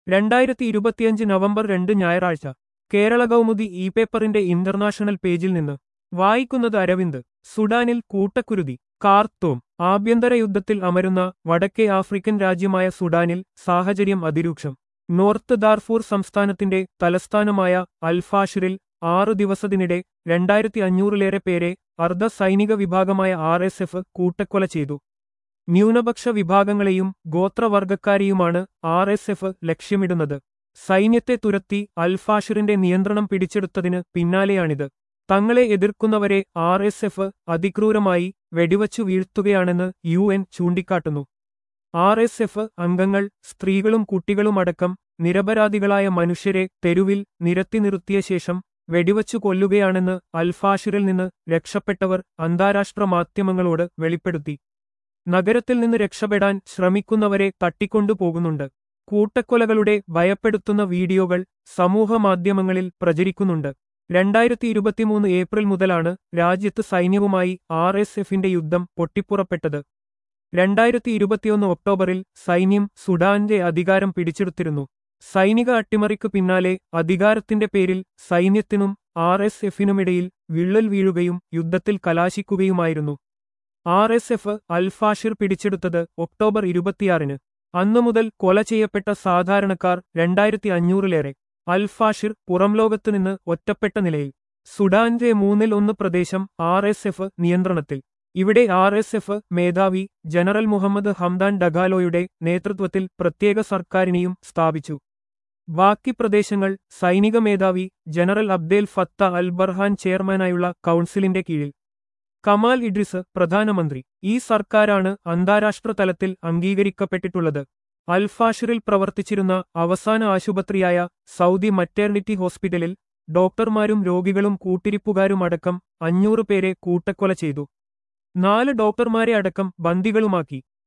രണ്ടായിരത്തി ഇരുപത്തിയഞ്ച് നവംബർ രണ്ട് ഞായറാഴ്ച കേരള കൗമുദി ഇ പേപ്പറിന്റെ ഇന്റർനാഷണൽ പേജിൽ നിന്ന് വായിക്കുന്നത് അരവിന്ദ് സുഡാനിൽ കൂട്ടക്കുരുതി കാർത്തോം ആഭ്യന്തര യുദ്ധത്തിൽ അമരുന്ന വടക്കേ ആഫ്രിക്കൻ രാജ്യമായ സുഡാനിൽ സാഹചര്യം അതിരൂക്ഷം നോർത്ത് ദാർഫൂർ സംസ്ഥാനത്തിന്റെ തലസ്ഥാനമായ അൽഫാഷിറിൽ ആറു ദിവസത്തിനിടെ രണ്ടായിരത്തി അഞ്ഞൂറിലേറെ പേരെ അർദ്ധ സൈനിക വിഭാഗമായ ആർ എസ് എഫ് കൂട്ടക്കൊല ചെയ്തു ന്യൂനപക്ഷ വിഭാഗങ്ങളെയും ഗോത്രവർഗക്കാരെയുമാണ് ആർ എസ് എഫ് ലക്ഷ്യമിടുന്നത് സൈന്യത്തെ തുരത്തി അൽഫാഷിറിന്റെ നിയന്ത്രണം പിടിച്ചെടുത്തതിന് പിന്നാലെയാണിത് തങ്ങളെ എതിർക്കുന്നവരെ ആർ എസ് എഫ് അതിക്രൂരമായി വെടിവച്ചു വീഴ്ത്തുകയാണെന്ന് യു എൻ ചൂണ്ടിക്കാട്ടുന്നു ആർ എസ് എഫ് അംഗങ്ങൾ സ്ത്രീകളും കുട്ടികളുമടക്കം നിരപരാധികളായ മനുഷ്യരെ തെരുവിൽ നിരത്തി നിർത്തിയ ശേഷം വെടിവച്ചു കൊല്ലുകയാണെന്ന് അൽഫാഷിറിൽ നിന്ന് രക്ഷപ്പെട്ടവർ അന്താരാഷ്ട്ര മാധ്യമങ്ങളോട് വെളിപ്പെടുത്തി നഗരത്തിൽ നിന്ന് രക്ഷപ്പെടാൻ ശ്രമിക്കുന്നവരെ തട്ടിക്കൊണ്ടുപോകുന്നുണ്ട് കൂട്ടക്കൊലകളുടെ ഭയപ്പെടുത്തുന്ന വീഡിയോകൾ സമൂഹമാധ്യമങ്ങളിൽ പ്രചരിക്കുന്നുണ്ട് രണ്ടായിരത്തി ഇരുപത്തിമൂന്ന് ഏപ്രിൽ മുതലാണ് രാജ്യത്ത് സൈന്യവുമായി ആർ എസ് എഫിന്റെ യുദ്ധം പൊട്ടിപ്പുറപ്പെട്ടത് രണ്ടായിരത്തി ഇരുപത്തിയൊന്ന് ഒക്ടോബറിൽ സൈന്യം സുഡാന്റെ അധികാരം പിടിച്ചെടുത്തിരുന്നു സൈനിക അട്ടിമറിക്കു പിന്നാലെ അധികാരത്തിന്റെ പേരിൽ സൈന്യത്തിനും ആർ എസ് എഫിനുമിടയിൽ വിള്ളൽ വീഴുകയും യുദ്ധത്തിൽ കലാശിക്കുകയുമായിരുന്നു ആർ എസ് എഫ് അൽഫാഷിർ പിടിച്ചെടുത്തത് ഒക്ടോബർ ഇരുപത്തിയാറിന് അന്നു മുതൽ കൊല ചെയ്യപ്പെട്ട സാധാരണക്കാർ രണ്ടായിരത്തി അഞ്ഞൂറിലേറെ അൽഫാഷിർ പുറംലോകത്തുനിന്ന് ഒറ്റപ്പെട്ട നിലയിൽ സുഡാന്റെ മൂന്നിൽ ഒന്ന് പ്രദേശം ആർ എസ് എഫ് നിയന്ത്രണത്തിൽ ഇവിടെ ആർ എസ് എഫ് മേധാവി ജനറൽ മുഹമ്മദ് ഹംദാൻ ഡഗാലോയുടെ നേതൃത്വത്തിൽ പ്രത്യേക സർക്കാരിനെയും സ്ഥാപിച്ചു ബാക്കി പ്രദേശങ്ങൾ സൈനിക മേധാവി ജനറൽ അബ്ദേൽ ഫത്ത അൽ ബർഹാൻ ചെയർമാനായുള്ള കൗൺസിലിന്റെ കീഴിൽ കമാൽ ഇഡ്രിസ് പ്രധാനമന്ത്രി ഈ സർക്കാരാണ് അന്താരാഷ്ട്ര തലത്തിൽ അംഗീകരിക്കപ്പെട്ടിട്ടുള്ളത് അൽഫാഷിറിൽ പ്രവർത്തിച്ചിരുന്ന അവസാന ആശുപത്രിയായ സൗദി മറ്റേർണിറ്റി ഹോസ്പിറ്റലിൽ ഡോക്ടർമാരും രോഗികളും കൂട്ടിരിപ്പുകാരുമടക്കം അഞ്ഞൂറ് പേരെ കൂട്ടക്കൊല ചെയ്തു നാല് ഡോക്ടർമാരെ അടക്കം ബന്ദികളുമാക്കി